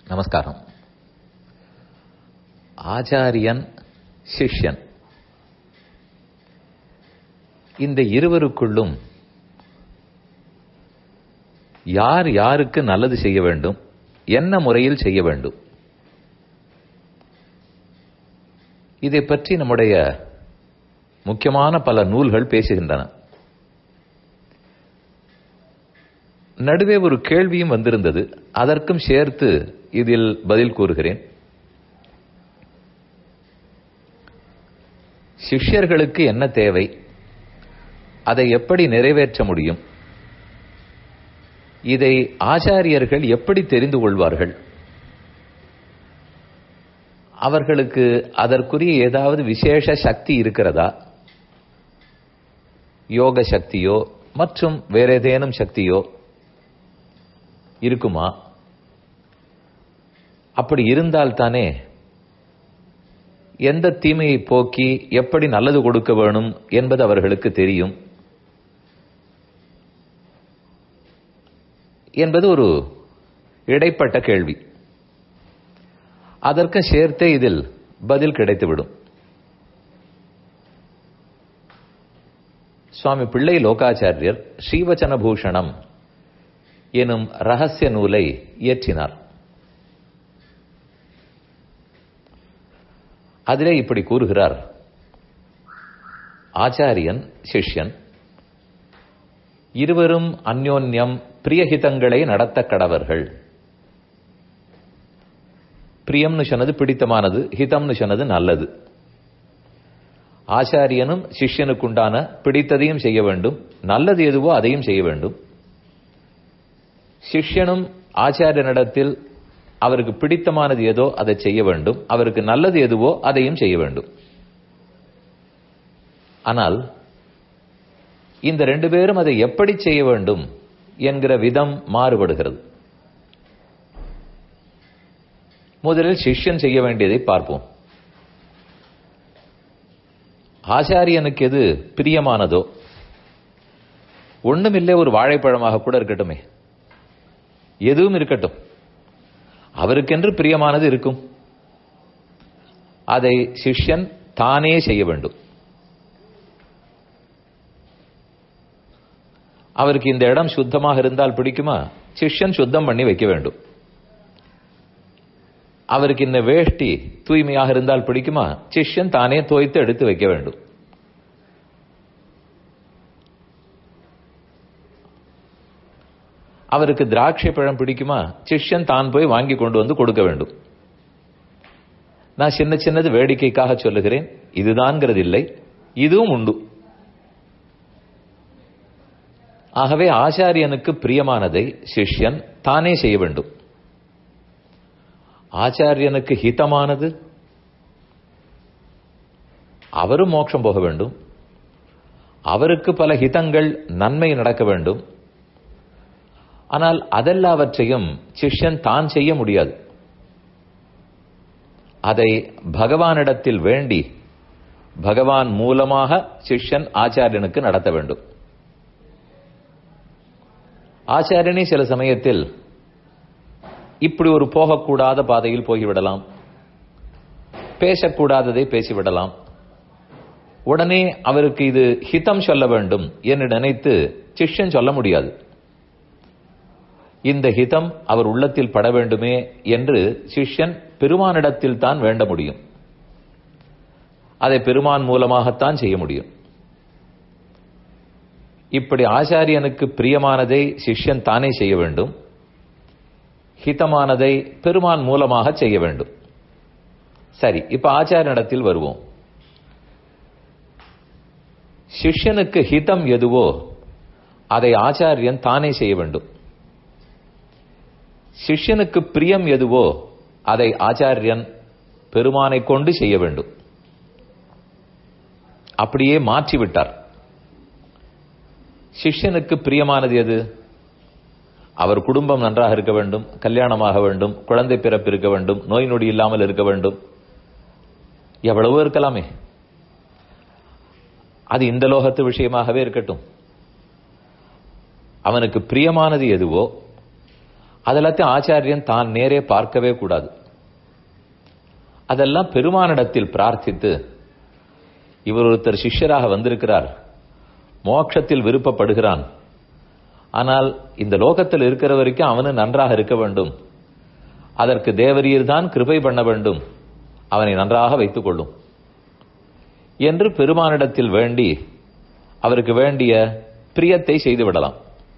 நமஸ்காரம் ஆச்சாரியன் சிஷ்யன் இந்த இருவருக்குள்ளும் யார் யாருக்கு நல்லது செய்ய வேண்டும் என்ன முறையில் செய்ய வேண்டும் இதை பற்றி நம்முடைய முக்கியமான பல நூல்கள் பேசுகின்றன நடுவே ஒரு கேள்வியும் வந்திருந்தது அதற்கும் சேர்த்து இதில் பதில் கூறுகிறேன் சிஷ்யர்களுக்கு என்ன தேவை அதை எப்படி நிறைவேற்ற முடியும் இதை ஆச்சாரியர்கள் எப்படி தெரிந்து கொள்வார்கள் அவர்களுக்கு அதற்குரிய ஏதாவது விசேஷ சக்தி இருக்கிறதா யோக சக்தியோ மற்றும் வேற ஏதேனும் சக்தியோ இருக்குமா அப்படி இருந்தால்தானே எந்த தீமையை போக்கி எப்படி நல்லது கொடுக்க வேணும் என்பது அவர்களுக்கு தெரியும் என்பது ஒரு இடைப்பட்ட கேள்வி அதற்கு சேர்த்தே இதில் பதில் கிடைத்துவிடும் சுவாமி பிள்ளை லோகாச்சாரியர் ஸ்ரீவச்சன பூஷணம் எனும் ரகசிய நூலை இயற்றினார் அதிலே இப்படி கூறுகிறார் ஆச்சாரியன் சிஷ்யன் இருவரும் அந்யோன்யம் பிரியஹிதங்களை நடத்த கடவர்கள் பிரியம்னு சொன்னது பிடித்தமானது ஹிதம்னு சொன்னது நல்லது ஆச்சாரியனும் சிஷ்யனுக்குண்டான பிடித்ததையும் செய்ய வேண்டும் நல்லது எதுவோ அதையும் செய்ய வேண்டும் சிஷ்யனும் ஆச்சாரியனிடத்தில் அவருக்கு பிடித்தமானது ஏதோ அதை செய்ய வேண்டும் அவருக்கு நல்லது எதுவோ அதையும் செய்ய வேண்டும் ஆனால் இந்த ரெண்டு பேரும் அதை எப்படி செய்ய வேண்டும் என்கிற விதம் மாறுபடுகிறது முதலில் சிஷ்யன் செய்ய வேண்டியதை பார்ப்போம் ஆச்சாரியனுக்கு எது பிரியமானதோ ஒண்ணுமில்லை ஒரு வாழைப்பழமாக கூட இருக்கட்டுமே எதுவும் இருக்கட்டும் அவருக்கென்று பிரியமானது இருக்கும் அதை சிஷ்யன் தானே செய்ய வேண்டும் அவருக்கு இந்த இடம் சுத்தமாக இருந்தால் பிடிக்குமா சிஷ்யன் சுத்தம் பண்ணி வைக்க வேண்டும் அவருக்கு இந்த வேஷ்டி தூய்மையாக இருந்தால் பிடிக்குமா சிஷ்யன் தானே தோய்த்து எடுத்து வைக்க வேண்டும் அவருக்கு திராட்சை பழம் பிடிக்குமா சிஷ்யன் தான் போய் வாங்கி கொண்டு வந்து கொடுக்க வேண்டும் நான் சின்ன சின்னது வேடிக்கைக்காக சொல்லுகிறேன் இதுதான்ங்கிறது இல்லை இதுவும் உண்டு ஆகவே ஆச்சாரியனுக்கு பிரியமானதை சிஷ்யன் தானே செய்ய வேண்டும் ஆச்சாரியனுக்கு ஹிதமானது அவரும் மோட்சம் போக வேண்டும் அவருக்கு பல ஹிதங்கள் நன்மை நடக்க வேண்டும் ஆனால் அதெல்லாவற்றையும் சிஷ்யன் தான் செய்ய முடியாது அதை பகவானிடத்தில் வேண்டி பகவான் மூலமாக சிஷ்யன் ஆச்சாரியனுக்கு நடத்த வேண்டும் ஆச்சாரியனே சில சமயத்தில் இப்படி ஒரு போகக்கூடாத பாதையில் போய்விடலாம் பேசக்கூடாததை பேசிவிடலாம் உடனே அவருக்கு இது ஹிதம் சொல்ல வேண்டும் என்று நினைத்து சிஷ்யன் சொல்ல முடியாது இந்த ஹிதம் அவர் உள்ளத்தில் பட வேண்டுமே என்று சிஷ்யன் பெருமானிடத்தில் தான் வேண்ட முடியும் அதை பெருமான் மூலமாகத்தான் செய்ய முடியும் இப்படி ஆச்சாரியனுக்கு பிரியமானதை சிஷ்யன் தானே செய்ய வேண்டும் ஹிதமானதை பெருமான் மூலமாக செய்ய வேண்டும் சரி இப்ப ஆச்சாரியனிடத்தில் வருவோம் சிஷ்யனுக்கு ஹிதம் எதுவோ அதை ஆச்சாரியன் தானே செய்ய வேண்டும் சிஷ்யனுக்கு பிரியம் எதுவோ அதை ஆச்சாரியன் பெருமானை கொண்டு செய்ய வேண்டும் அப்படியே மாற்றிவிட்டார் சிஷ்யனுக்கு பிரியமானது எது அவர் குடும்பம் நன்றாக இருக்க வேண்டும் கல்யாணமாக வேண்டும் குழந்தை பிறப்பு இருக்க வேண்டும் நோய் நொடி இல்லாமல் இருக்க வேண்டும் எவ்வளவோ இருக்கலாமே அது இந்த லோகத்து விஷயமாகவே இருக்கட்டும் அவனுக்கு பிரியமானது எதுவோ அதெல்லாத்தையும் ஆச்சாரியன் தான் நேரே பார்க்கவே கூடாது அதெல்லாம் பெருமானிடத்தில் பிரார்த்தித்து இவர் ஒருத்தர் சிஷ்யராக வந்திருக்கிறார் மோட்சத்தில் விருப்பப்படுகிறான் ஆனால் இந்த லோகத்தில் இருக்கிற வரைக்கும் அவனு நன்றாக இருக்க வேண்டும் அதற்கு தேவரீர் தான் கிருபை பண்ண வேண்டும் அவனை நன்றாக வைத்துக் கொள்ளும் என்று பெருமானிடத்தில் வேண்டி அவருக்கு வேண்டிய பிரியத்தை செய்து விடலாம்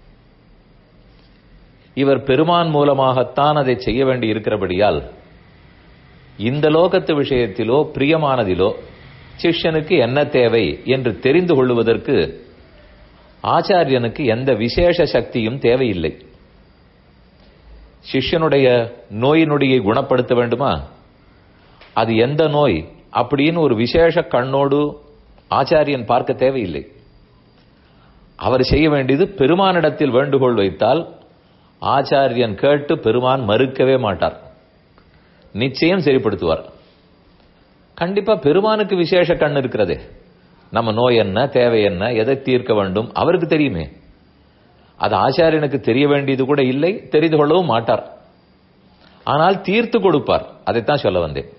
இவர் பெருமான் மூலமாகத்தான் அதை செய்ய வேண்டி இருக்கிறபடியால் இந்த லோகத்து விஷயத்திலோ பிரியமானதிலோ சிஷ்யனுக்கு என்ன தேவை என்று தெரிந்து கொள்வதற்கு ஆச்சாரியனுக்கு எந்த விசேஷ சக்தியும் தேவையில்லை சிஷ்யனுடைய நோய் நொடியை குணப்படுத்த வேண்டுமா அது எந்த நோய் அப்படின்னு ஒரு விசேஷ கண்ணோடு ஆச்சாரியன் பார்க்க தேவையில்லை அவர் செய்ய வேண்டியது பெருமானிடத்தில் வேண்டுகோள் வைத்தால் ஆச்சாரியன் கேட்டு பெருமான் மறுக்கவே மாட்டார் நிச்சயம் சரிப்படுத்துவார் கண்டிப்பா பெருமானுக்கு விசேஷ கண் இருக்கிறதே நம்ம நோய் என்ன தேவை என்ன எதை தீர்க்க வேண்டும் அவருக்கு தெரியுமே அது ஆச்சாரியனுக்கு தெரிய வேண்டியது கூட இல்லை தெரிந்து கொள்ளவும் மாட்டார் ஆனால் தீர்த்து கொடுப்பார் அதைத்தான் சொல்ல வந்தேன்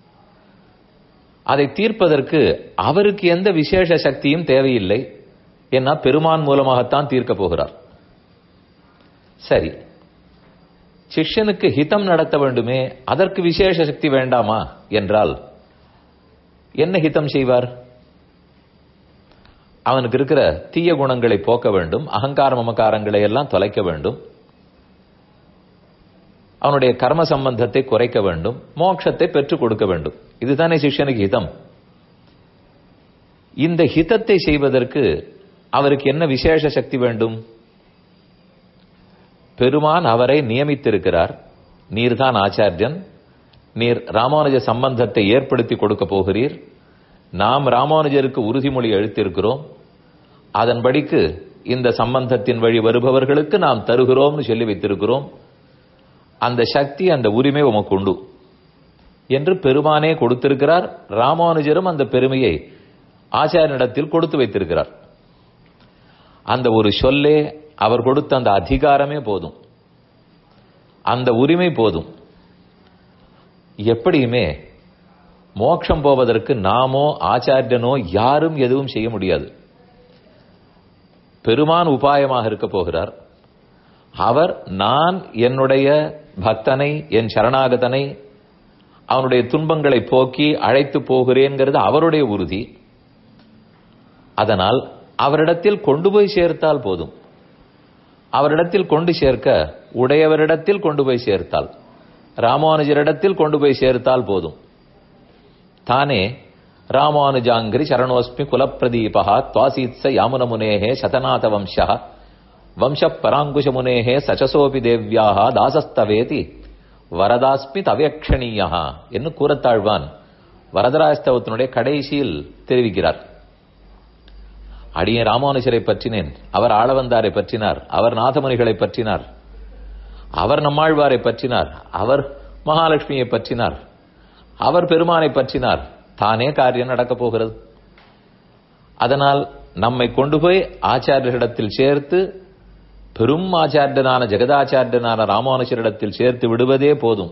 அதை தீர்ப்பதற்கு அவருக்கு எந்த விசேஷ சக்தியும் தேவையில்லை ஏன்னா பெருமான் மூலமாகத்தான் தீர்க்க போகிறார் சரி சிஷ்யனுக்கு ஹிதம் நடத்த வேண்டுமே அதற்கு விசேஷ சக்தி வேண்டாமா என்றால் என்ன ஹிதம் செய்வார் அவனுக்கு இருக்கிற தீய குணங்களை போக்க வேண்டும் அகங்கார மமக்காரங்களை எல்லாம் தொலைக்க வேண்டும் அவனுடைய கர்ம சம்பந்தத்தை குறைக்க வேண்டும் மோட்சத்தை பெற்றுக் கொடுக்க வேண்டும் இதுதானே சிஷ்யனுக்கு ஹிதம் இந்த ஹிதத்தை செய்வதற்கு அவருக்கு என்ன விசேஷ சக்தி வேண்டும் பெருமான் அவரை நியமித்திருக்கிறார் நீர்தான் ஆச்சாரியன் நீர் ராமானுஜ சம்பந்தத்தை ஏற்படுத்தி கொடுக்க போகிறீர் நாம் ராமானுஜருக்கு உறுதிமொழி அளித்திருக்கிறோம் அதன்படிக்கு இந்த சம்பந்தத்தின் வழி வருபவர்களுக்கு நாம் தருகிறோம்னு சொல்லி வைத்திருக்கிறோம் அந்த சக்தி அந்த உரிமை உமக்கு உண்டு என்று பெருமானே கொடுத்திருக்கிறார் ராமானுஜரும் அந்த பெருமையை ஆச்சாரியனிடத்தில் கொடுத்து வைத்திருக்கிறார் அந்த ஒரு சொல்லே அவர் கொடுத்த அந்த அதிகாரமே போதும் அந்த உரிமை போதும் எப்படியுமே மோட்சம் போவதற்கு நாமோ ஆச்சாரியனோ யாரும் எதுவும் செய்ய முடியாது பெருமான் உபாயமாக இருக்க போகிறார் அவர் நான் என்னுடைய பக்தனை என் சரணாகதனை அவனுடைய துன்பங்களை போக்கி அழைத்து போகிறேன்கிறது அவருடைய உறுதி அதனால் அவரிடத்தில் கொண்டு போய் சேர்த்தால் போதும் அவரிடத்தில் கொண்டு சேர்க்க உடையவரிடத்தில் கொண்டு போய் சேர்த்தால் ராமானுஜரிடத்தில் கொண்டு போய் சேர்த்தால் போதும் தானே ராமானுஜாங்கிரி சரணோஸ்மி குலப்பிரதீபா துவாசீத்ஸ யாமுனமுனேஹே சதநாத வம்சா வம்ச பராங்குஷ முனேஹே சச்சசோபி தேவ்யாக தாசஸ்தவேதி வரதாஸ்மி தவேக்ஷணீயா என்று கூறத்தாழ்வான் வரதராஜஸ்தவத்தினுடைய கடைசியில் தெரிவிக்கிறார் அடியே ராமானுஜரை பற்றினேன் அவர் ஆளவந்தாரை பற்றினார் அவர் நாதமுனிகளை பற்றினார் அவர் நம்மாழ்வாரை பற்றினார் அவர் மகாலட்சுமியை பற்றினார் அவர் பெருமானை பற்றினார் தானே காரியம் நடக்கப் போகிறது அதனால் நம்மை கொண்டு போய் ஆச்சாரியர்களிடத்தில் சேர்த்து பெரும் ஆச்சாரியனான ஜெகதாச்சாரியனான ராமானுஜரிடத்தில் சேர்த்து விடுவதே போதும்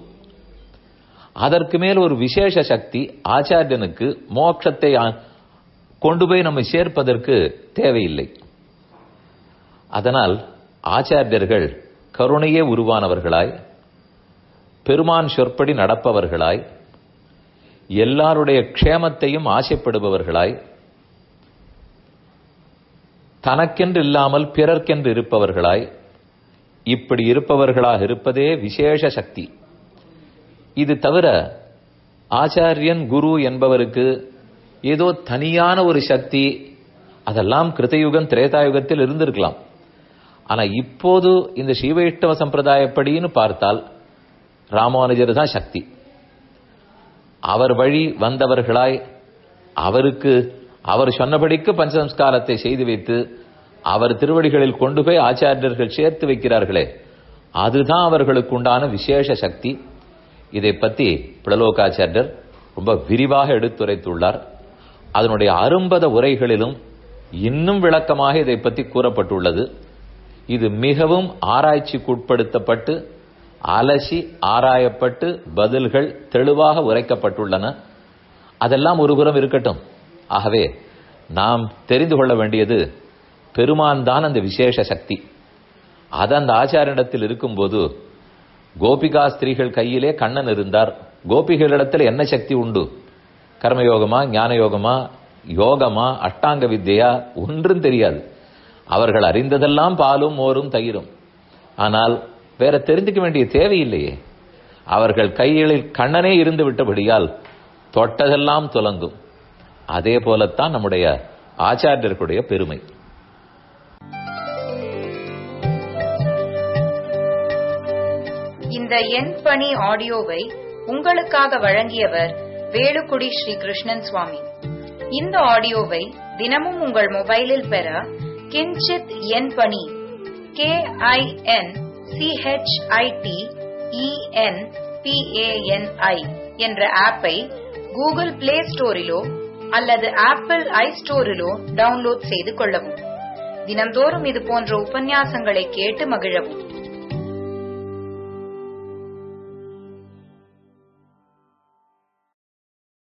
அதற்கு மேல் ஒரு விசேஷ சக்தி ஆச்சாரியனுக்கு மோட்சத்தை கொண்டு போய் நம்மை சேர்ப்பதற்கு தேவையில்லை அதனால் ஆச்சாரியர்கள் கருணையே உருவானவர்களாய் பெருமான் சொற்படி நடப்பவர்களாய் எல்லாருடைய க்ஷேமத்தையும் ஆசைப்படுபவர்களாய் தனக்கென்று இல்லாமல் பிறர்க்கென்று இருப்பவர்களாய் இப்படி இருப்பவர்களாக இருப்பதே விசேஷ சக்தி இது தவிர ஆச்சாரியன் குரு என்பவருக்கு ஏதோ தனியான ஒரு சக்தி அதெல்லாம் கிருத்தயுகம் திரேதாயுகத்தில் இருந்திருக்கலாம் ஆனா இப்போது இந்த ஸ்ரீவைஷ்ணவ சம்பிரதாயப்படின்னு பார்த்தால் ராமானுஜர் தான் சக்தி அவர் வழி வந்தவர்களாய் அவருக்கு அவர் சொன்னபடிக்கு பஞ்சசம்ஸ்காரத்தை செய்து வைத்து அவர் திருவடிகளில் கொண்டு போய் ஆச்சாரியர்கள் சேர்த்து வைக்கிறார்களே அதுதான் அவர்களுக்கு உண்டான விசேஷ சக்தி இதை பத்தி பிளலோகாச்சாரியர் ரொம்ப விரிவாக எடுத்துரைத்துள்ளார் அதனுடைய அரும்பத உரைகளிலும் இன்னும் விளக்கமாக இதை பற்றி கூறப்பட்டுள்ளது இது மிகவும் ஆராய்ச்சிக்குட்படுத்தப்பட்டு அலசி ஆராயப்பட்டு பதில்கள் தெளிவாக உரைக்கப்பட்டுள்ளன அதெல்லாம் ஒருபுறம் இருக்கட்டும் ஆகவே நாம் தெரிந்து கொள்ள வேண்டியது பெருமான் தான் அந்த விசேஷ சக்தி அது அந்த ஆச்சாரிடத்தில் இருக்கும்போது கோபிகா ஸ்திரீகள் கையிலே கண்ணன் இருந்தார் கோபிகளிடத்தில் என்ன சக்தி உண்டு கர்மயோகமா ஞான யோகமா யோகமா அஷ்டாங்க வித்யா ஒன்றும் தெரியாது அவர்கள் அறிந்ததெல்லாம் பாலும் மோரும் தயிரும் ஆனால் வேற தெரிஞ்சுக்க வேண்டிய தேவையில்லையே அவர்கள் கைகளில் கண்ணனே இருந்து விட்டபடியால் தொட்டதெல்லாம் துலங்கும் அதே போலத்தான் நம்முடைய ஆச்சாரியர்களுடைய பெருமை இந்த எண் பணி ஆடியோவை உங்களுக்காக வழங்கியவர் வேலுக்குடி ஸ்ரீ கிருஷ்ணன் சுவாமி இந்த ஆடியோவை தினமும் உங்கள் மொபைலில் பெற கிஞ்சித் எண் பணி கே ஐ என் சிஹெச்ஐடி இஎன் பிஏஎன்ஐ என்ற ஆப்பை கூகுள் பிளே ஸ்டோரிலோ அல்லது ஆப்பிள் ஐ ஸ்டோரிலோ டவுன்லோட் செய்து கொள்ளவும் தினம்தோறும் இது போன்ற உபன்யாசங்களை கேட்டு மகிழவும்